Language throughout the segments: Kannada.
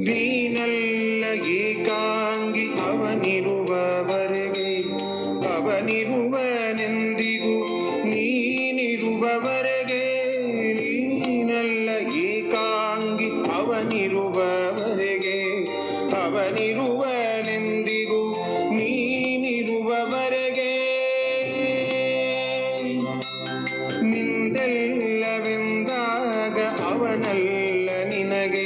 ನೀನಲ್ಲ ಏಕಾಂಗಿ ಅವನಿರುವವರೆಗೆ ಅವನಿರುವನೆಂದಿಗೂ ನೀನಿರುವವರೆಗೆ ನೀನಲ್ಲ ಏಕಾಂಗಿ ಅವನಿರುವವರೆಗೆ ಅವನಿರುವನೆಂದಿಗೂ ನೀನಿರುವವರೆಗೆ ನಿಂದೆಲ್ಲವೆಂದಾಗ ಅವನಲ್ಲ ನಿನಗೆ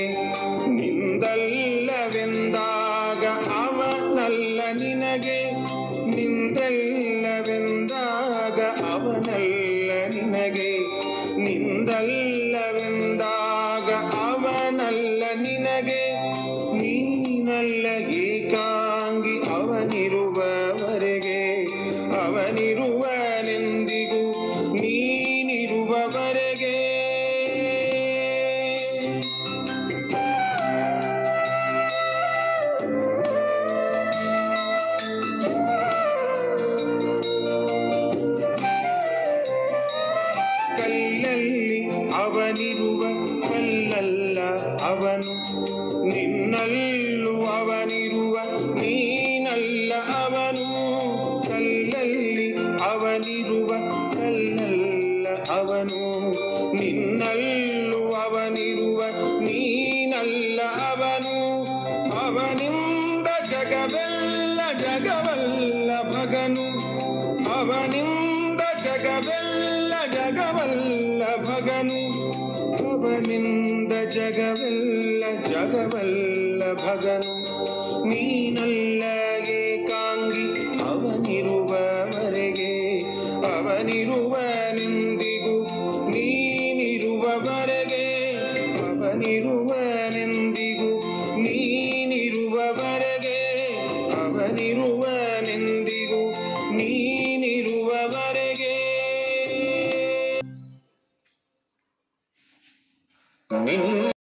ನಿಂದಲ್ಲವೆಂದಾಗ ಅವನಲ್ಲ ನಿನಗೆ ನಿಂದಲ್ಲವೆಂದಾಗ ಅವನಲ್ಲ ನಿನಗೆ ನಿಂದಲ್ಲವೆಂದಾಗ ಅವನಲ್ಲ ನಿನಗೆ ನೀನಲ್ಲ ಏಕಾಂಗಿ ಅವನಿರುವವರೆಗೆ ಅವನಿರುವನೆಂದಿಗೂ ನೀನಿರುವವರೆಗೆ ಕಲ್ಲಲ್ಲಿ ಅವನಿರುವ ಕಲ್ಲಲ್ಲ ಅವನು ನಿನ್ನಲ್ಲೂ ಅವನಿರುವ ನೀನಲ್ಲ ಅವನು ಕಲ್ಲಲ್ಲಿ ಅವನಿರುವ ಕಲ್ಲಲ್ಲ ಅವನು ನಿನ್ನಲ್ಲೂ ಅವನಿರುವ ನೀನಲ್ಲ ಅವನು ಅವನಿಂದ ಜಗವೆಲ್ಲ ಜಗವಲ್ಲ ಭಗನು ಅವನಿಂದ ಜಗವೆಲ್ಲ ಜಗವಲ್ಲ ಭಗನು ಅವನಿಂದ ಜಗವೆಲ್ಲ ಜಗವಲ್ಲ ಭಗನು ನೀನಲ್ಲ